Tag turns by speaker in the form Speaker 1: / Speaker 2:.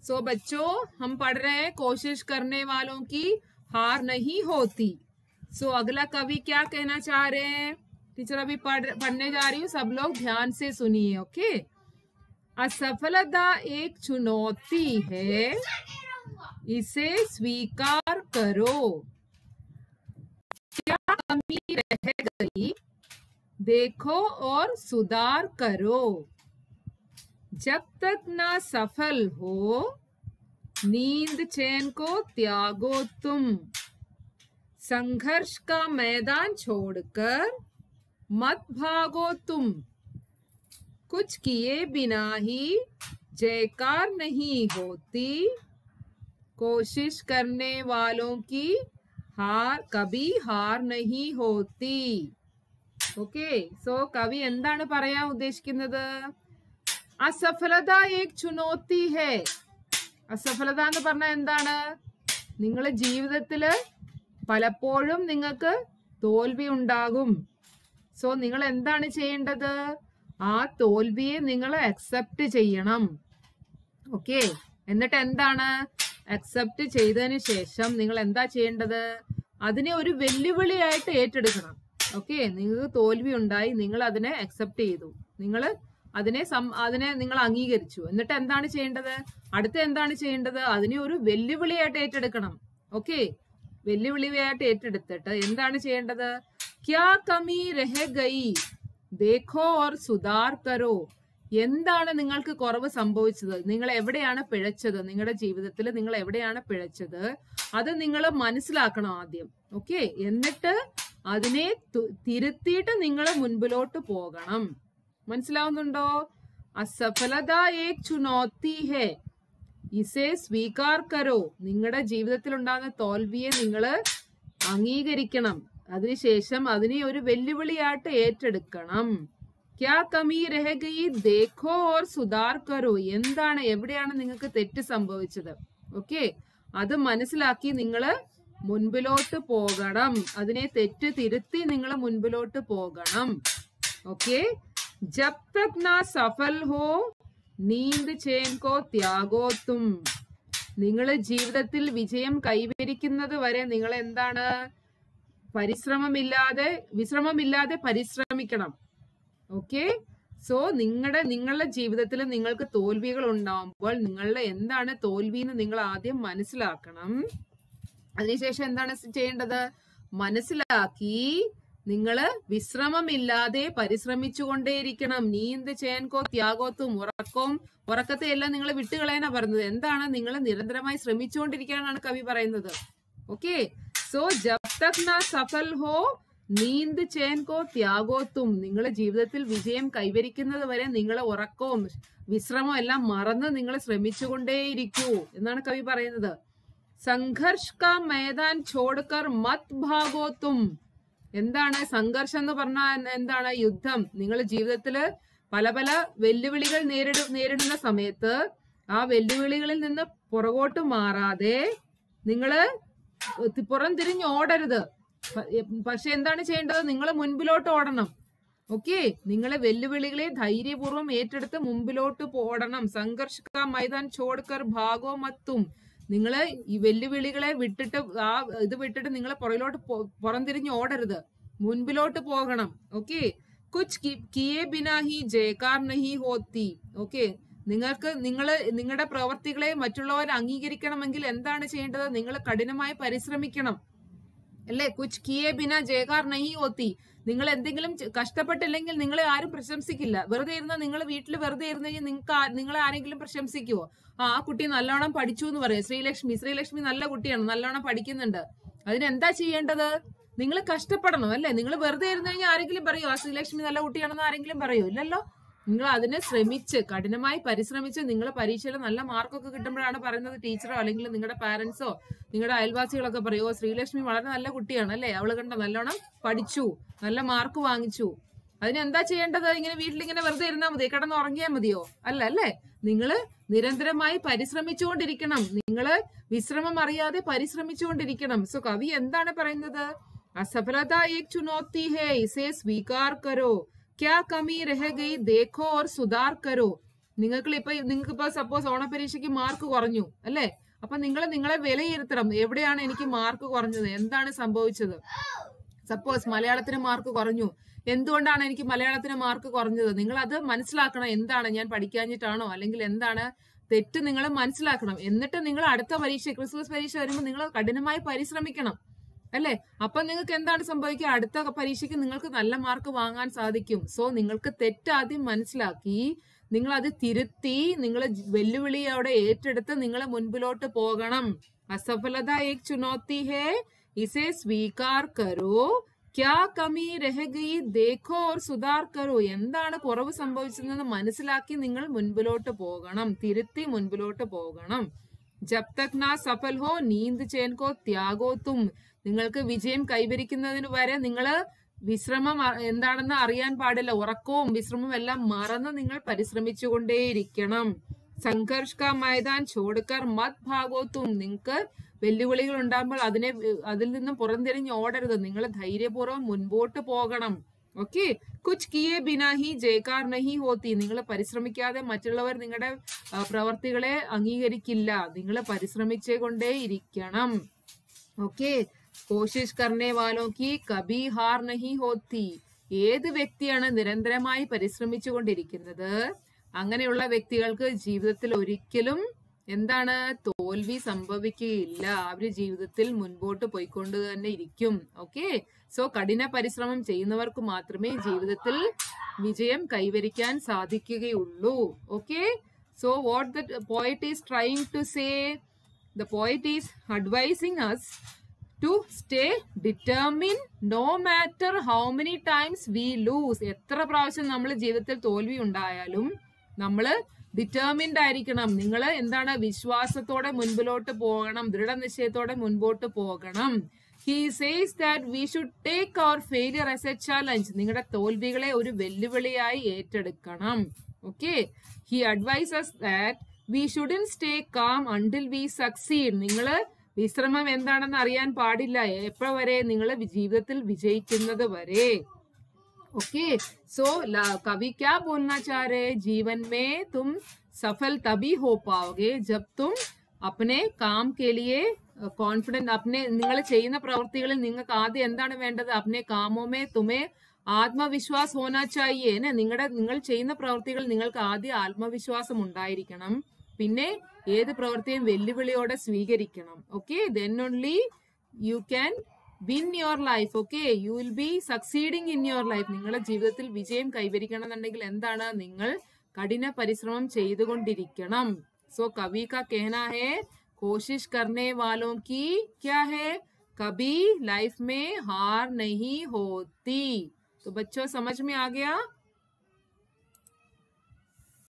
Speaker 1: सो बच्चों हम पढ़ रहे हैं कोशिश करने वालों की हार नहीं होती सो अगला कवि क्या कहना चाह रहे हैं टीचर अभी पढ़ पढ़ने जा रही हूँ सब लोग ध्यान से सुनिए ओके असफलता एक चुनौती है इसे स्वीकार करो क्या कमी रह गई देखो और सुधार करो जब तक ना सफल हो नींद चैन को त्यागो तुम संघर्ष का मैदान छोड़कर मत भागो तुम कुछ किए बिना ही जयकार नहीं होती कोशिश करने वालों की हार कभी ഹാർ നഹി ഹോത്തി ഓക്കെ സോ കവി എന്താണ് പറയാൻ ഉദ്ദേശിക്കുന്നത് അസഫലത ഏക് ചുനോത്തി ഹേ അസഫലത എന്ന് പറഞ്ഞാൽ എന്താണ് നിങ്ങൾ ജീവിതത്തില് പലപ്പോഴും നിങ്ങൾക്ക് തോൽവി ഉണ്ടാകും സോ നിങ്ങൾ എന്താണ് ചെയ്യേണ്ടത് ആ തോൽവിയെ നിങ്ങൾ അക്സെപ്റ്റ് ചെയ്യണം ഓക്കെ എന്നിട്ട് എന്താണ് അക്സെപ്റ്റ് ചെയ്തതിന് ശേഷം നിങ്ങൾ എന്താ ചെയ്യേണ്ടത് അതിനെ ഒരു വെല്ലുവിളിയായിട്ട് ഏറ്റെടുക്കണം ഓക്കെ നിങ്ങൾക്ക് തോൽവി ഉണ്ടായി നിങ്ങൾ അതിനെ അക്സെപ്റ്റ് ചെയ്തു നിങ്ങൾ അതിനെ സം അതിനെ നിങ്ങൾ അംഗീകരിച്ചു എന്നിട്ട് എന്താണ് ചെയ്യേണ്ടത് അടുത്ത എന്താണ് ചെയ്യേണ്ടത് അതിനെ ഒരു വെല്ലുവിളിയായിട്ട് ഏറ്റെടുക്കണം ഓക്കെ വെല്ലുവിളിയായിട്ട് ഏറ്റെടുത്തിട്ട് എന്താണ് ചെയ്യേണ്ടത് ക്യാ കമി രഹ ഗയി ദേഖോ ഓർ സുധാർ കരോ എന്താണ് നിങ്ങൾക്ക് കുറവ് സംഭവിച്ചത് നിങ്ങൾ എവിടെയാണ് പിഴച്ചത് നിങ്ങളുടെ ജീവിതത്തിൽ നിങ്ങൾ എവിടെയാണ് പിഴച്ചത് അത് നിങ്ങൾ മനസ്സിലാക്കണം ആദ്യം ഓക്കെ എന്നിട്ട് അതിനെ തു- തിരുത്തിയിട്ട് നിങ്ങൾ മുൻപിലോട്ട് പോകണം മനസ്സിലാവുന്നുണ്ടോ അസഫലത ഏക് ചുനോത്തി ഹേ ഇസേ സ്വീകാർ കരോ നിങ്ങളുടെ ജീവിതത്തിൽ ഉണ്ടാകുന്ന തോൽവിയെ നിങ്ങൾ അംഗീകരിക്കണം അതിനുശേഷം അതിനെ ഒരു വെല്ലുവിളിയായിട്ട് ഏറ്റെടുക്കണം ക്യാ കമി രഹ ഗയി ദേഖോ ഓർ സുധാർ കരോ എന്താണ് എവിടെയാണ് നിങ്ങൾക്ക് തെറ്റ് സംഭവിച്ചത് ഓക്കെ അത് മനസ്സിലാക്കി നിങ്ങൾ മുൻപിലോട്ട് പോകണം അതിനെ തെറ്റ് തിരുത്തി നിങ്ങൾ മുൻപിലോട്ട് പോകണം ഓക്കെ ജബ് തക് നാ സഫൽ ഹോ നീന്ത് ചേൻ കോ ത്യാഗോ തും നിങ്ങൾ ജീവിതത്തിൽ വിജയം കൈവരിക്കുന്നത് വരെ നിങ്ങൾ എന്താണ് പരിശ്രമമില്ലാതെ വിശ്രമമില്ലാതെ പരിശ്രമിക്കണം ഓക്കെ സോ നിങ്ങളുടെ നിങ്ങളുടെ ജീവിതത്തിൽ നിങ്ങൾക്ക് തോൽവികൾ ഉണ്ടാവുമ്പോൾ നിങ്ങളുടെ എന്താണ് തോൽവി എന്ന് നിങ്ങൾ ആദ്യം മനസ്സിലാക്കണം അതിനുശേഷം എന്താണ് ചെയ്യേണ്ടത് മനസ്സിലാക്കി നിങ്ങള് വിശ്രമമില്ലാതെ പരിശ്രമിച്ചുകൊണ്ടേയിരിക്കണം നീന്ത് ചേൻകോ ത്യാഗോത്തും ഉറക്കവും ഉറക്കത്തെ എല്ലാം നിങ്ങൾ വിട്ടുകളയാനാ പറയുന്നത് എന്താണ് നിങ്ങൾ നിരന്തരമായി ശ്രമിച്ചുകൊണ്ടിരിക്കാനാണ് കവി പറയുന്നത് ഓക്കെ സോ ജബ് തക് നാ സഫൽ ഹോ നീന്ത് ചേൻകോ ത്യാഗോത്തും നിങ്ങളെ ജീവിതത്തിൽ വിജയം കൈവരിക്കുന്നത് വരെ നിങ്ങളെ ഉറക്കവും വിശ്രമവും എല്ലാം മറന്ന് നിങ്ങൾ ശ്രമിച്ചുകൊണ്ടേയിരിക്കൂ എന്നാണ് കവി പറയുന്നത് സംഘർഷ് കാ മൈതാൻ ചോടുക്കർ മത് ഭാഗോത്തും എന്താണ് സംഘർഷം എന്ന് പറഞ്ഞാൽ എന്താണ് യുദ്ധം നിങ്ങൾ ജീവിതത്തില് പല പല വെല്ലുവിളികൾ നേരിട നേരിടുന്ന സമയത്ത് ആ വെല്ലുവിളികളിൽ നിന്ന് പുറകോട്ട് മാറാതെ നിങ്ങള് പുറം തിരിഞ്ഞ് ഓടരുത് പ- പക്ഷെ എന്താണ് ചെയ്യേണ്ടത് നിങ്ങൾ മുൻപിലോട്ട് ഓടണം ഓക്കെ നിങ്ങളെ വെല്ലുവിളികളെ ധൈര്യപൂർവ്വം ഏറ്റെടുത്ത് മുമ്പിലോട്ട് ഓടണം സംഘർഷ കാ മൈതാൻ ചോടുക്കർ ഭാഗോ മത്തും നിങ്ങൾ ഈ വെല്ലുവിളികളെ വിട്ടിട്ട് ആ ഇത് വിട്ടിട്ട് നിങ്ങൾ പുറകിലോട്ട് പോ- പുറംതിരിഞ്ഞ് ഓടരുത് മുൻപിലോട്ട് പോകണം ഓക്കെ കുച്ച് കി- കിയെ ബിനാ ഹി ജയക്കാർ നഹി ഹോത്തി ഓക്കെ നിങ്ങൾക്ക് നിങ്ങൾ നിങ്ങളുടെ പ്രവർത്തികളെ മറ്റുള്ളവർ അംഗീകരിക്കണമെങ്കിൽ എന്താണ് ചെയ്യേണ്ടത് നിങ്ങൾ കഠിനമായി പരിശ്രമിക്കണം അല്ലേ കുച്ച് കിയെ ബിന ജയകാർ നഹി ഓത്തി നിങ്ങൾ എന്തെങ്കിലും ചെ- കഷ്ടപ്പെട്ടില്ലെങ്കിൽ നിങ്ങളെ ആരും പ്രശംസിക്കില്ല വെറുതെ ഇരുന്ന നിങ്ങൾ വീട്ടിൽ വെറുതെ ഇരുന്ന് കഴിഞ്ഞാൽ നിങ്ങൾക്ക് നിങ്ങളെ ആരെങ്കിലും പ്രശംസിക്കുവോ ആ ആ കുട്ടി നല്ലോണം പഠിച്ചു എന്ന് പറയും ശ്രീലക്ഷ്മി ശ്രീലക്ഷ്മി നല്ല കുട്ടിയാണ് നല്ലോണം പഠിക്കുന്നുണ്ട് അതിനെന്താ ചെയ്യേണ്ടത് നിങ്ങൾ കഷ്ടപ്പെടണം അല്ലേ നിങ്ങൾ വെറുതെ ഇരുന്ന് കഴിഞ്ഞാൽ ആരെങ്കിലും പറയോ ആ ശ്രീലക്ഷ്മി നല്ല കുട്ടിയാണെന്ന് ആരെങ്കിലും പറയോ ഇല്ലല്ലോ നിങ്ങൾ അതിനെ ശ്രമിച്ച് കഠിനമായി പരിശ്രമിച്ച് നിങ്ങൾ പരീക്ഷയിൽ നല്ല മാർക്കൊക്കെ കിട്ടുമ്പോഴാണ് പറയുന്നത് ടീച്ചറോ അല്ലെങ്കിൽ നിങ്ങളുടെ പാരന്റ്സോ നിങ്ങളുടെ അയൽവാസികളൊക്കെ പറയോ ശ്രീലക്ഷ്മി വളരെ നല്ല കുട്ടിയാണ് അല്ലേ അവള് കണ്ട നല്ലോണം പഠിച്ചു നല്ല മാർക്ക് വാങ്ങിച്ചു അതിനെന്താ ചെയ്യേണ്ടത് ഇങ്ങനെ വീട്ടിലിങ്ങനെ വെറുതെ ഇരുന്നാൽ മതി കിടന്ന് ഉറങ്ങിയാൽ മതിയോ അല്ല അല്ലേ നിങ്ങള് നിരന്തരമായി പരിശ്രമിച്ചുകൊണ്ടിരിക്കണം നിങ്ങള് വിശ്രമം അറിയാതെ പരിശ്രമിച്ചുകൊണ്ടിരിക്കണം സോ കവി എന്താണ് പറയുന്നത് असफलता एक चुनौती है इसे स्वीकार करो क्या कमी रह गई देखो और सुधार करो നിങ്ങൾക്ക് ഇപ്പൊ നിങ്ങൾക്ക് ഇപ്പൊ സപ്പോസ് ഓണപരീക്ഷയ്ക്ക് മാർക്ക് കുറഞ്ഞു അല്ലേ അപ്പൊ നിങ്ങൾ നിങ്ങളെ വിലയിരുത്തണം എവിടെയാണ് എനിക്ക് മാർക്ക് കുറഞ്ഞത് എന്താണ് സംഭവിച്ചത് സപ്പോസ് മലയാളത്തിന് മാർക്ക് കുറഞ്ഞു എന്തുകൊണ്ടാണ് എനിക്ക് മലയാളത്തിന് മാർക്ക് കുറഞ്ഞത് നിങ്ങൾ അത് മനസ്സിലാക്കണം എന്താണ് ഞാൻ പഠിക്കാഞ്ഞിട്ടാണോ അല്ലെങ്കിൽ എന്താണ് തെറ്റ് നിങ്ങൾ മനസ്സിലാക്കണം എന്നിട്ട് നിങ്ങൾ അടുത്ത പരീക്ഷ ക്രിസ്മസ് പരീക്ഷ വരുമ്പോൾ നിങ്ങൾ കഠിനമായി പരിശ്രമിക്കണം അല്ലേ അപ്പൊ നിങ്ങൾക്ക് എന്താണ് സംഭവിക്കുക അടുത്ത പരീക്ഷയ്ക്ക് നിങ്ങൾക്ക് നല്ല മാർക്ക് വാങ്ങാൻ സാധിക്കും സോ നിങ്ങൾക്ക് തെറ്റ് ആദ്യം മനസ്സിലാക്കി നിങ്ങൾ അത് തിരുത്തി നിങ്ങൾ വെല്ലുവിളിയോടെ ഏറ്റെടുത്ത് നിങ്ങൾ മുൻപിലോട്ട് പോകണം അസഫലത ഏക് ചുനൗത്തി ഹേ ഇസെ സ്വീകാർ കരോ ക്യാ കമി രഹഗി ദേഖോ ഓർ സുധാർ കരോ എന്താണ് കുറവ് സംഭവിച്ചതെന്ന് മനസ്സിലാക്കി നിങ്ങൾ മുൻപിലോട്ട് പോകണം തിരുത്തി മുൻപിലോട്ട് പോകണം ജബ് തക് നാ സഫൽ ഹോ നീന്ത് ചേൻകോ ത്യാഗോ തും നിങ്ങൾക്ക് വിജയം കൈവരിക്കുന്നതിന് വരെ നിങ്ങൾ വിശ്രമം അ- എന്താണെന്ന് അറിയാൻ പാടില്ല ഉറക്കവും വിശ്രമവും എല്ലാം മറന്ന് നിങ്ങൾ പരിശ്രമിച്ചുകൊണ്ടേയിരിക്കണം സംഘർഷ് കാ മൈതാൻ ചോടുക്കർ മത് ഭാഗോത്തും നിങ്ങൾക്ക് വെല്ലുവിളികൾ ഉണ്ടാകുമ്പോൾ അതിനെ വി- അതിൽ നിന്നും പുറംതിരിഞ്ഞ് ഓടരുത് നിങ്ങൾ ധൈര്യപൂർവ്വം മുൻപോട്ട് പോകണം ഓക്കെ കുച്ച് കിയെ ബിനാ ഹി ജയക്കാർ നഹി ഹോത്തി നിങ്ങൾ പരിശ്രമിക്കാതെ മറ്റുള്ളവർ നിങ്ങളുടെ ആ, പ്രവർത്തികളെ അംഗീകരിക്കില്ല നിങ്ങൾ പരിശ്രമിച്ചേ കൊണ്ടേ ഇരിക്കണം ഓക്കെ കോശിഷ് കർണേ വാലോ കി കബി ഹാർ നഹി ഹോത്തി ഏത് വ്യക്തിയാണ് നിരന്തരമായി പരിശ്രമിച്ചുകൊണ്ടിരിക്കുന്നത് അങ്ങനെയുള്ള വ്യക്തികൾക്ക് ജീവിതത്തിൽ ഒരിക്കലും എന്താണ് തോൽവി സംഭവിക്കുകയില്ല അവര് ജീവിതത്തിൽ മുൻപോട്ട് പോയിക്കൊണ്ട് തന്നെ ഇരിക്കും ഓക്കെ സോ കഠിന പരിശ്രമം ചെയ്യുന്നവർക്ക് മാത്രമേ ജീവിതത്തിൽ വിജയം കൈവരിക്കാൻ സാധിക്കുകയുള്ളൂ okay so what the poet is trying to say The poet is advising us to stay determined no matter how many times we lose. എത്ര പ്രാവശ്യം നമ്മൾ ജീവിതത്തിൽ തോൽവി ഉണ്ടായാലും നമ്മൾ ഡിറ്റർമിൻഡ് ആയിരിക്കണം നിങ്ങൾ എന്താണ് വിശ്വാസത്തോടെ മുൻപിലോട്ട് പോകണം ദൃഢനിശ്ചയത്തോടെ മുൻപോട്ട് പോകണം he says that we should take our failure as a challenge നിങ്ങളുടെ തോൽവികളെ ഒരു വെല്ലുവിളിയായി ഏറ്റെടുക്കണം okay he advises that we shouldn't stay calm until we succeed നിങ്ങൾ വിശ്രമം എന്താണെന്ന് അറിയാൻ പാടില്ല എപ്പോ വരെ നിങ്ങൾ ജീവിതത്തിൽ വിജയിക്കുന്നത് വരെ ओके सो कवि क्या बोलना चाह रहे हैं जीवन में तुम सफल तभी हो पाओगे जब तुम अपने काम के लिए കോൺഫിഡന്റ് അപ്നെ നിങ്ങൾ ചെയ്യുന്ന പ്രവൃത്തികളിൽ നിങ്ങൾക്ക് ആദ്യം എന്താണ് വേണ്ടത് അപ്നെ കാമോമേ തുമേ ആത്മവിശ്വാസ് ഹോനാ ചായേ നിങ്ങളുടെ നിങ്ങൾ ചെയ്യുന്ന പ്രവൃത്തികൾ നിങ്ങൾക്ക് ആദ്യം ആത്മവിശ്വാസം ഉണ്ടായിരിക്കണം പിന്നെ ഏത് പ്രവൃത്തിയും വെല്ലുവിളിയോടെ സ്വീകരിക്കണം okay then only you can win your life okay you will be succeeding in your life നിങ്ങളുടെ ജീവിതത്തിൽ വിജയം കൈവരിക്കണം എന്നുണ്ടെങ്കിൽ എന്താണ് നിങ്ങൾ കഠിന പരിശ്രമം ചെയ്തുകൊണ്ടിരിക്കണം സോ കവി का कहना है कोशिश करने वालों की क्या है कभी लाइफ में हार नहीं होती तो बच्चों समझ में आ गया